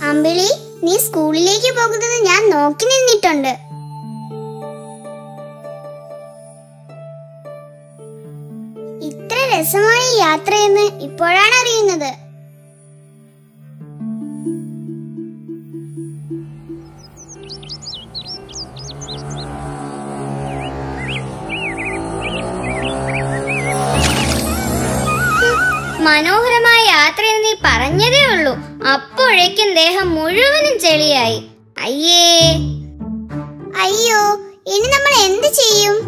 അമ്പിളി നീ സ്കൂളിലേക്ക് പോകുന്നത് ഞാൻ നോക്കി നിന്നിട്ടുണ്ട് ഇത്ര രസമായ യാത്രയെന്ന് ഇപ്പോഴാണ് അറിയുന്നത് മനോഹരമായ യാത്രയെന്ന് നീ പറഞ്ഞതേ ഉള്ളൂ അപ്പോഴേക്കും ദേഹം മുഴുവനും ചെളിയായി അയ്യേ അയ്യോ ഇനി നമ്മൾ എന്ത് ചെയ്യും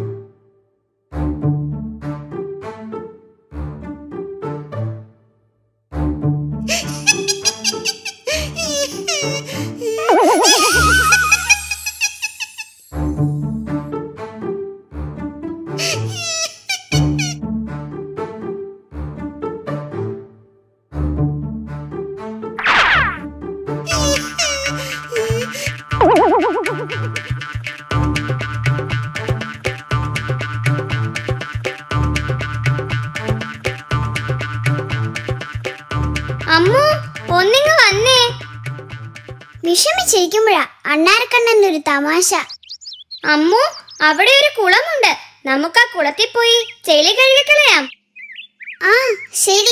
അമ്മു ഒന്നിങ്ങ് വന്നേ വിഷമിച്ചിരിക്കുമ്പോഴാ അണ്ണാരക്കണ്ണന്റെ ഒരു തമാശ അമ്മു അവിടെ ഒരു കുളമുണ്ട് നമുക്ക് ആ കുളത്തിൽ പോയി ചെളി കഴുകിക്കളയാം ആ ശരി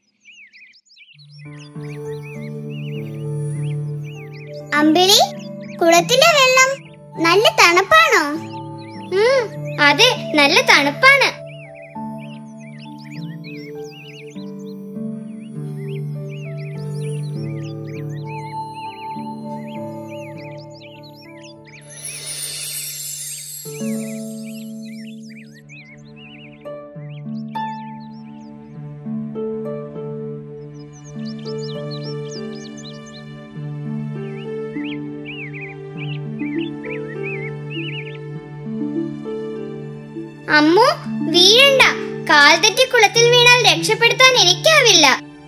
അമ്പിളി കുളത്തിലെ വെള്ളം നല്ല തണുപ്പാണോ ഉം, അതെ നല്ല തണുപ്പാണ് അമ്മു വീഴണ്ട കാൽ തെറ്റി കുളത്തിൽ വീണാൽ രക്ഷപ്പെടുത്താൻ എനിക്കാവില്ല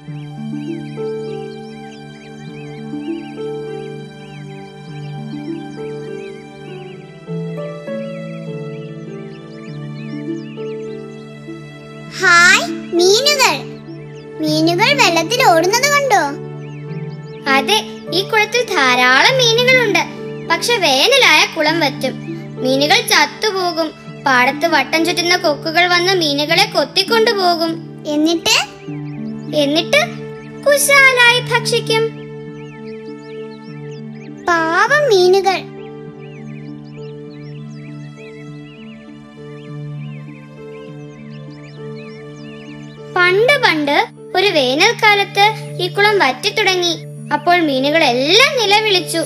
ഹായ് മീനുകൾ മീനുകൾ വെള്ളത്തിൽ ഓടുന്നത് കണ്ടോ അതെ ഈ കുളത്തിൽ ധാരാളം മീനുകളുണ്ട് പക്ഷെ വേനലായ കുളം വറ്റും മീനുകൾ ചത്തുപോകും പാടത്ത് വട്ടം ചുറ്റുന്ന കൊക്കുകൾ വന്ന് മീനുകളെ കൊത്തിക്കൊണ്ടുപോകും എന്നിട്ട് എന്നിട്ട് കുശാലായി ഭക്ഷിക്കും പാവം മീനുകൾ പണ്ട് പണ്ട് ഒരു വേനൽക്കാലത്ത് ഈ കുളം വറ്റിത്തുടങ്ങി അപ്പോൾ മീനുകളെല്ലാം നിലവിളിച്ചു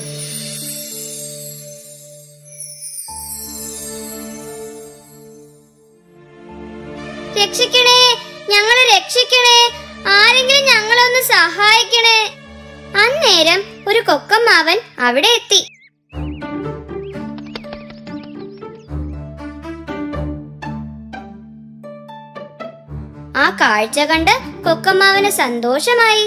രക്ഷിക്കണേ ഞങ്ങളെ രക്ഷിക്കണേ ആരെങ്കിലും ഞങ്ങളെ ഒന്ന് സഹായിക്കണേ അന്നേരം ഒരു കൊക്കമ്മാവൻ അവിടെ എത്തി ആ കാഴ്ച കണ്ട് കൊക്കമ്മാവന് സന്തോഷമായി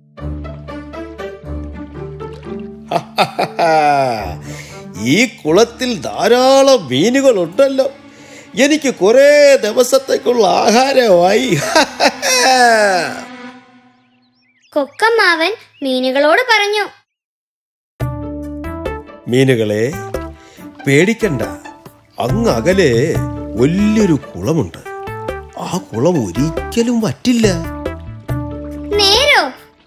ഈ കുളത്തിൽ ധാരാളം മീനുകളുണ്ടല്ലോ എനിക്ക് കുറേ ദിവസത്തേക്കുള്ള ആഹാരമായി കൊക്കമ്മാവൻ മീനുകളോട് പറഞ്ഞു മീനുകളെ പേടിക്കണ്ട അങ്ങ് അകലെ വലിയൊരു കുളമുണ്ട് ആ കുളം ഒരിക്കലും വറ്റില്ല നേരോ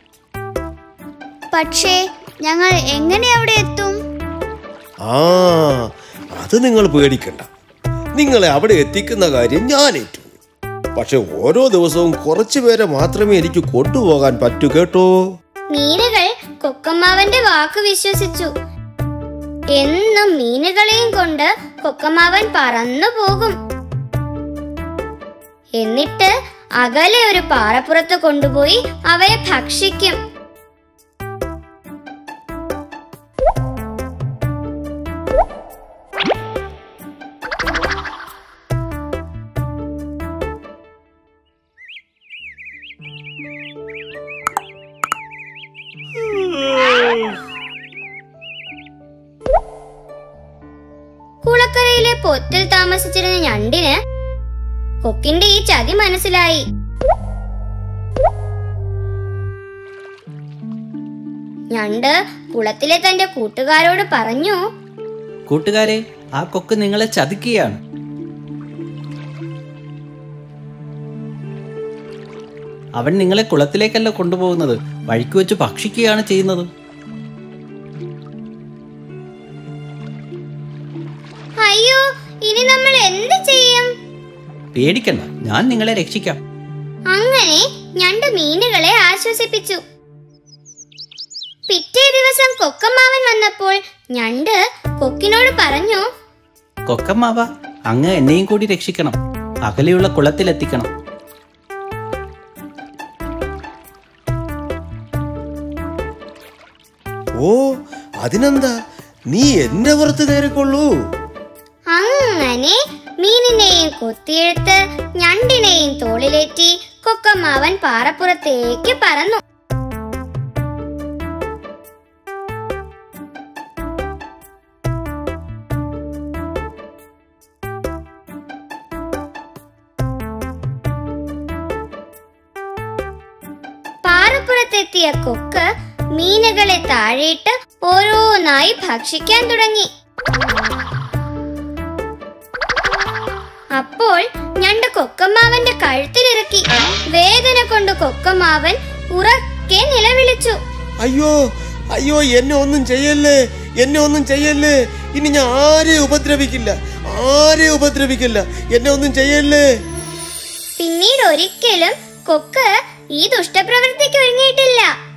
പക്ഷേ ഞങ്ങൾ എങ്ങനെ അവിടെ എത്തും ആ അത് നിങ്ങൾ പേടിക്കണ്ട നിങ്ങളെ അവിടെ എത്തിക്കുന്ന കാര്യം ഞാൻ ഏറ്റു പക്ഷെ ഓരോ ദിവസവും കുറച്ചു പേരെ മാത്രമേ എനിക്ക് കൊണ്ടുപോകാൻ പറ്റൂ കേട്ടോ മീനുകൾ കൊക്കമ്മാവന്റെ വാക്ക് വിശ്വസിച്ചു എന്നും മീനുകളെയും കൊണ്ട് കൊക്കമ്മാവൻ പറന്നു പോകും എന്നിട്ട് അകലെ ഒരു പാറപ്പുറത്ത് കൊണ്ടുപോയി അവയെ ഭക്ഷിക്കും കുളക്കരയിലെ പൊത്തിൽ താമസിച്ചിരുന്ന ഞണ്ടിന് കൊക്കിന്റെ ഈ ചതി മനസ്സിലായി ഞണ്ട് കുളത്തിലെ തന്റെ കൂട്ടുകാരോട് പറഞ്ഞു കൂട്ടുകാരെ ആ കൊക്ക് നിങ്ങളെ ചതിക്കുകയാണ് അവൻ നിങ്ങളെ കുളത്തിലേക്കല്ല കൊണ്ടുപോകുന്നത് വഴിക്ക് വെച്ച് ഭക്ഷിക്കുകയാണ് ചെയ്യുന്നത് അയ്യോ ഇനി നമ്മൾ എന്ത് ചെയ്യും പേടിക്കണ്ട ഞാൻ നിങ്ങളെ രക്ഷിക്കാം അങ്ങനെ ഞണ്ട് മീനുകളെ ആശ്വസിപ്പിച്ചു പിറ്റേ ദിവസം കൊക്കമ്മാവൻ വന്നപ്പോൾ ഞണ്ട് കൊക്കിനോട് പറഞ്ഞു കൊക്കമ്മാവ അങ്ങ് എന്നെയും കൂടി രക്ഷിക്കണം അകലെയുള്ള കുളത്തിലെത്തിക്കണം ഓ അതിനെന്താ നീ എന്റെ പുറത്ത് കയറിക്കൊള്ളൂ അങ്ങനെ മീനിനെയും കൊത്തിയെടുത്ത് ഞണ്ടിനെയും തോളിലേറ്റി കൊക്കമ്മാവൻ പാറപ്പുറത്തേക്ക് പറന്നു പാറപ്പുറത്തെത്തിയ കൊക്ക് മീനുകളെ താഴെയിട്ട് ഓരോന്നായി ഭക്ഷിക്കാൻ തുടങ്ങി അപ്പോൾ ഞണ്ട് കൊക്കമ്മാവന്റെ കഴുത്തിലിറക്കി വേദന കൊണ്ട് കൊക്കമ്മാവൻ ഉറക്കെ നിലവിളിച്ചു അയ്യോ അയ്യോ എന്നെ ഒന്നും ചെയ്യല്ലേ എന്നെ ഒന്നും ചെയ്യല്ലേ ഇനി ഞാൻ ആരെയും ഉപദ്രവിക്കില്ല ആരെയും ഉപദ്രവിക്കില്ല എന്നെ ഒന്നും ചെയ്യല്ലേ പിന്നീട് ഒരിക്കലും കൊക്ക് ഈ ദുഷ്ടപ്രവൃത്തിക്ക് ഒരുങ്ങിയിട്ടില്ല